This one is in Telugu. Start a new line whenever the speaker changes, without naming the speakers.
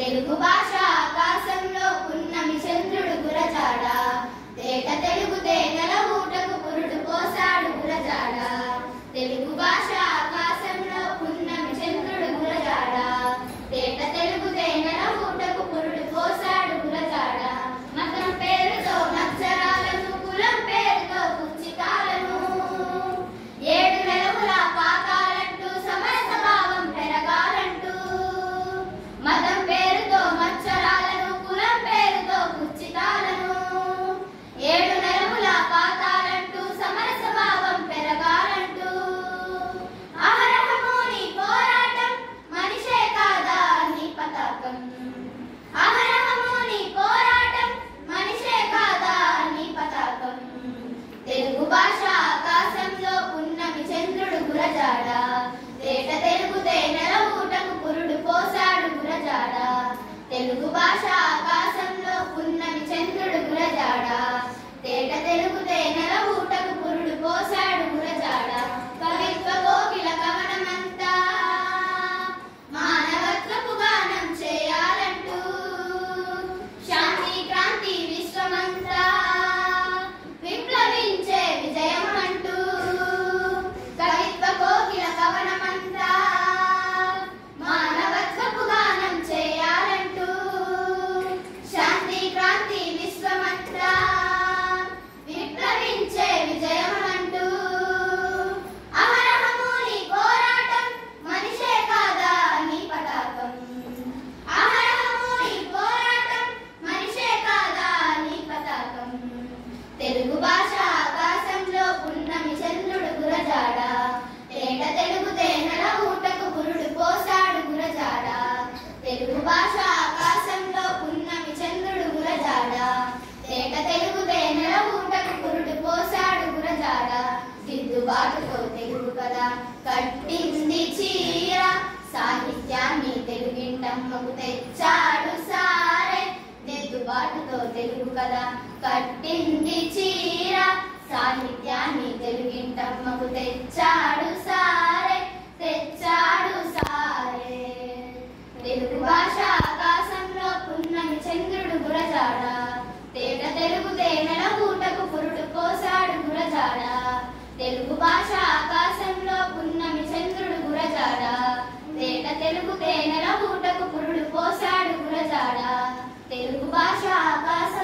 తెలుగు భాష ఆకాశంలో పున్నమి చంద్రుడు గురజాడ తేట తెలుగు తేనెల ఊటకు పురుడు పోసాడు గురజాడ తెలుగు భాష ఆకాశంలో పున్నమి చంద్రుడు గురజాడ తేట తెలుగు తేనెల ఊటకు పురుడు పోసాడు గురజాడ మతం పేరుతో నక్షరాలను కులం పేరుతో కుచ్చితాలను ఏడు నెలవుల పాకాలంటూ సమరస భావం పెరగాలంటూ మతం పేరుతో మచ్చరాలను కులం పేరుతో కుచ్చితాలను ఏడు నెలవుల పాతాలంటూ సమరస భావం పెరగాలంటూ అహరహము నీ పోరాటం మనిషే కాదా నీ పతాకం అహరహము నీ పోరాటం మనిషే కాదా నీ పతాకం తెలుగు భాష ఆకాశంలో పున్నమి చంద్రుడు గురజాడ తేట తెలుగు తేనెల ఊటకు పురుడు పోసాడు గురజాడ తెలుగు భాష ఆకాశంలో పున్నమి చంద్రుడు గురజాడ తేట తెలుగు తేనెల ఊటకు పురుడు పోసాడు గురజాడ కవిత్వ కోకిల కవనమంతా మానవత్వపు గానం చేయాలంటూ శాంతి క్రాంతి విశ్వమంతా విప్లవించే విజయం అంటూ కవిత్వ కోకిల కవనమంతా మానవత్వపు గానం చేయాలంటూ శాంతి క్రాంతి విశ్వమంతా విప్లవించే విజయం అంటూ అహరహము నీ పోరాటం మనిషే కాదా నీ పతాకం అహరహము నీ పోరాటం మనిషే కాదా నీ పతాకం తెలుగు భాష ఆకాశంలో పున్నమి చంద్రుడు గురజాడ తేట తెలుగు తేనెల ఊటకు పురుడు పోసాడు గురజాడ తెలుగు భాష ఆకాశంలో పున్నమి చంద్రుడు గురజాడ తేట తెలుగు తేనెల ఊటకు పురుడు పోసాడు గురజాడ దిద్దుబాటుతో తెలుగు కదా కట్టింది చీర సాహిత్యాన్ని తెలుగింటమ్మకు తెచ్చాడు సారే దిద్దుబాటుతో తెలుగు కదా కట్టింది చీర సాహిత్యాన్ని తెలుగింటమ్మకు తెచ్చాడు సారే తెచ్చాడు సారే తెలుగు భాష ఆకాశంలో పున్నమి చంద్రుడు గురజాడ తేట తెలుగు తేనెల ఊటకు పురుడు పోసాడు గురజాడ తెలుగు భాష ఆకాశంలో పున్నమి చంద్రుడు గురజాడ తేట తెలుగు తేనెల ఊటకు పురుడు పోసాడు గురజాడ తెలుగు భాష ఆకాశ